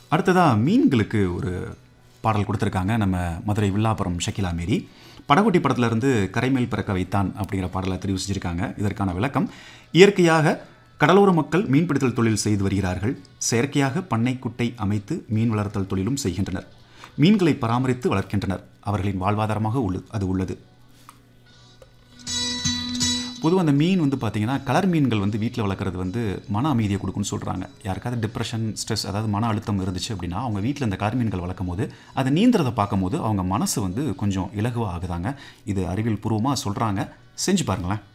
அடுத்ததாக மீன்களுக்கு ஒரு பாடல் கொடுத்துருக்காங்க நம்ம மதுரை வில்லாபுரம் ஷக்கிலா மேரி படகுட்டி படத்துல இருந்து கரைமேல் பிறக்க வைத்தான் அப்படிங்கிற பாடலை தெரிவு செஞ்சிருக்காங்க இதற்கான விளக்கம் இயற்கையாக கடலோர மக்கள் மீன்பிடித்தல் தொழில் செய்து வருகிறார்கள் செயற்கையாக பண்ணை குட்டை அமைத்து மீன் வளர்த்தல் தொழிலும் செய்கின்றனர் மீன்களை பராமரித்து வளர்க்கின்றனர் அவர்களின் வாழ்வாதாரமாக உள்ளு அது உள்ளது பொதுவாக அந்த மீன் வந்து பார்த்தீங்கன்னா கலர் மீன்கள் வந்து வீட்டில் வளர்க்குறது வந்து மன அமைதியை கொடுக்குன்னு சொல்கிறாங்க யாருக்காவது டிப்ரெஷன் ஸ்ட்ரெஸ் அதாவது மன அழுத்தம் இருந்துச்சு அப்படின்னா அவங்க வீட்டில் இந்த கலர் மீன்கள் வளர்க்கும் போது அதை நீந்துறதை பார்க்கும்போது அவங்க மனசு வந்து கொஞ்சம் இலகுவாக ஆகுதாங்க இது அறிவியல் பூர்வமாக சொல்கிறாங்க செஞ்சு பாருங்களேன்